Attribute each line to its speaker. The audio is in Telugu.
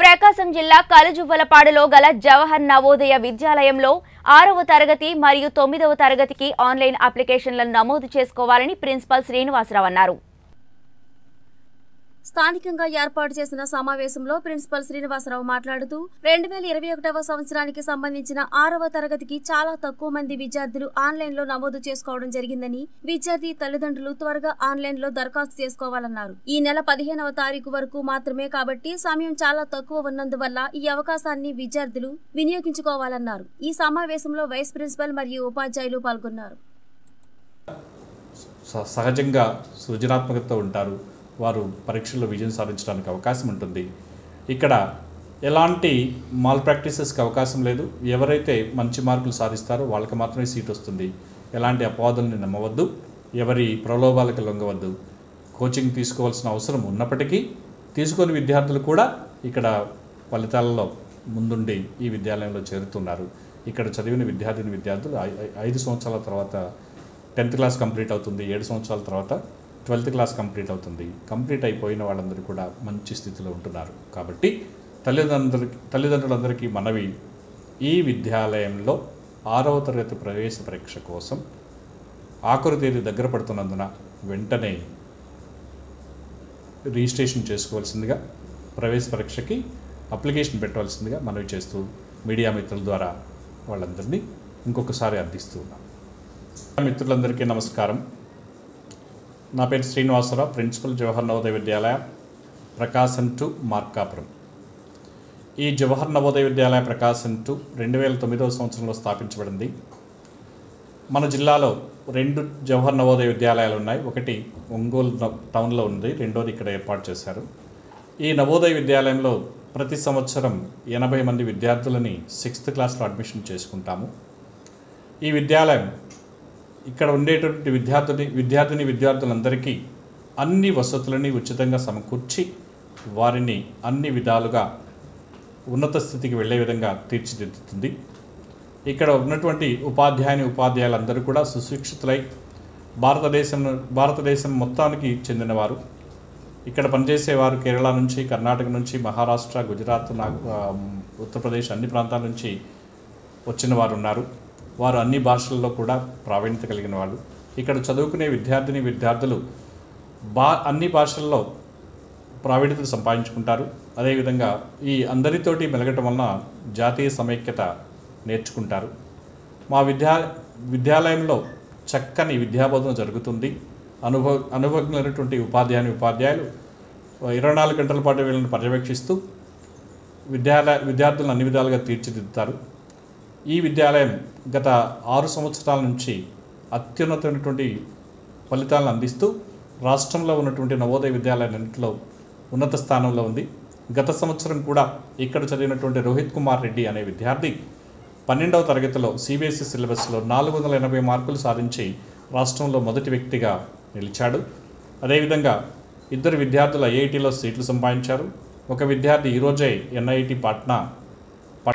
Speaker 1: ప్రకాశం జిల్లా కలజువ్వలపాడులో గల జవహర్ నవోదయ విద్యాలయంలో ఆరవ తరగతి మరియు తొమ్మిదవ తరగతికి ఆన్లైన్ అప్లికేషన్లను నమోదు చేసుకోవాలని ప్రిన్సిపల్ శ్రీనివాసరావు అన్నారు
Speaker 2: స్థానికంగా ఏర్పాటు చేసిన సమావేశంలో ప్రిన్సిపల్ శ్రీనివాసరావు మాట్లాడుతూ రెండు వేల ఇరవై ఒకటవ సంవత్సరానికి సంబంధించిన ఆరవ తరగతికి చాలా తక్కువ మంది విద్యార్థులు ఆన్లైన్ లో నమోదు చేసుకోవడం జరిగిందని విద్యార్థి తల్లిదండ్రులు త్వరగా ఆన్లైన్ లో దరఖాస్తు చేసుకోవాలన్నారు ఈ నెల పదిహేనవ తారీఖు వరకు మాత్రమే కాబట్టి సమయం చాలా తక్కువ ఉన్నందువల్ల ఈ అవకాశాన్ని విద్యార్థులు వినియోగించుకోవాలన్నారు ఈ సమావేశంలో వైస్ ప్రిన్సిపల్ మరియు ఉపాధ్యాయులు పాల్గొన్నారు
Speaker 3: స- సహజంగా సృజనాత్మకతతో ఉంటారు వారు పరీక్షల్లో విజయం సాధించడానికి అవకాశం ఉంటుంది ఇక్కడ ఎలాంటి మాల్ ప్రాక్టీసెస్కి అవకాశం లేదు ఎవరైతే మంచి మార్కులు సాధిస్తారో వాళ్ళకి మాత్రమే సీట్ వస్తుంది ఎలాంటి అపవాదుల్ని నమ్మవద్దు ఎవరి ప్రలోభాలకు లొంగవద్దు కోచింగ్ తీసుకోవాల్సిన అవసరం ఉన్నప్పటికీ తీసుకొని విద్యార్థులు కూడా ఇక్కడ ఫలితాలలో ముందుండి ఈ విద్యాలయంలో చేరుతున్నారు ఇక్కడ చదివిన విద్యార్థిని విద్యార్థులు ఐ- ఐ- ఐదు సంవత్సరాల తర్వాత టెన్త్ క్లాస్ కంప్లీట్ అవుతుంది ఏడు సంవత్సరాల తర్వాత ట్వెల్త్ క్లాస్ కంప్లీట్ అవుతుంది కంప్లీట్ అయిపోయిన వాళ్ళందరూ కూడా మంచి స్థితిలో ఉంటున్నారు కాబట్టి తల్లిదండ్రులకి తల్లిదండ్రులందరికీ మనవి ఈ విద్యాలయంలో ఆరవ తరగతి ప్రవేశ పరీక్ష కోసం ఆఖరు తేదీ దగ్గర పడుతున్నందున వెంటనే రిజిస్ట్రేషన్ చేసుకోవాల్సిందిగా ప్రవేశ పరీక్షకి అప్లికేషన్ పెట్టవలసిందిగా మనవి చేస్తూ మీడియా మిత్రుల ద్వారా వాళ్ళందరినీ ఇంకొకసారి అర్థిస్తూ ఉన్నాం మిత్రులందరికీ నమస్కారం నా పేరు శ్రీనివాసరావు ప్రిన్సిపల్ జవహర్ నవోదయ విద్యాలయ ప్రకాశం టు మార్కాపురం ఈ జవహర్ నవోదయ విద్యాలయ ప్రకాశం టు రెండు వేల తొమ్మిదవ సంవత్సరంలో స్థాపించబడింది మన జిల్లాలో రెండు జవహర్ నవోదయ విద్యాలయాలు ఉన్నాయి ఒకటి ఒంగోలు న- టౌన్లో ఉంది రెండోది ఇక్కడ ఏర్పాటు చేశారు ఈ నవోదయ విద్యాలయంలో ప్రతి సంవత్సరం ఎనభై మంది విద్యార్థులని సిక్స్త్ క్లాస్లో అడ్మిషన్ చేసుకుంటాము ఈ విద్యాలయం ఇక్కడ ఉండేటువంటి విద్యార్థుని విద్యార్థిని విద్యార్థులందరికీ అన్ని వసతులని ఉచితంగా సమకూర్చి వారిని అన్ని విధాలుగా ఉన్నత స్థితికి వెళ్ళే విధంగా తీర్చిదిద్దుతుంది ఇక్కడ ఉన్నటువంటి ఉపాధ్యాయుని ఉపాధ్యాయులందరూ కూడా సుశిక్షితులై భారతదేశం భారతదేశం మొత్తానికి చెందినవారు ఇక్కడ పనిచేసేవారు కేరళ నుంచి కర్ణాటక నుంచి మహారాష్ట్ర గుజరాత్ నాగ్ ఆ, ఉత్తరప్రదేశ్ అన్ని ప్రాంతాల నుంచి వచ్చిన వారు ఉన్నారు వారు అన్ని భాషల్లో కూడా ప్రావీణ్యత కలిగిన వాళ్ళు ఇక్కడ చదువుకునే విద్యార్థిని విద్యార్థులు బా అన్ని భాషల్లో ప్రావీణ్యతను సంపాదించుకుంటారు అదేవిధంగా ఈ అందరితోటి మెలగటం వలన జాతీయ సమైక్యత నేర్చుకుంటారు మా విద్యా విద్యాలయంలో చక్కని విద్యాబోధన జరుగుతుంది అనుభవ అనుభవజ్ఞులైనటువంటి ఉపాధ్యాయుని ఉపాధ్యాయులు ఇరవై నాలుగు గంటల పాటు వీళ్ళని పర్యవేక్షిస్తూ విద్యాలయ విద్యార్థులను అన్ని విధాలుగా తీర్చిదిద్దుతారు ఈ విద్యాలయం గత ఆరు సంవత్సరాల నుంచి అత్యున్నతమైనటువంటి ఫలితాలను అందిస్తూ రాష్ట్రంలో ఉన్నటువంటి నవోదయ విద్యాలయాలన్నింటిలో ఉన్నత స్థానంలో ఉంది గత సంవత్సరం కూడా ఇక్కడ చదివినటువంటి రోహిత్ కుమార్ రెడ్డి అనే విద్యార్థి పన్నెండవ తరగతిలో సిబిఎస్ఈ సిలబస్లో నాలుగు వందల ఎనభై మార్కులు సాధించి రాష్ట్రంలో మొదటి వ్యక్తిగా నిలిచాడు అదేవిధంగా ఇద్దరు విద్యార్థులు ఐఐటిలో సీట్లు సంపాదించారు ఒక విద్యార్థి ఈరోజే ఎన్ఐటి పాట్నా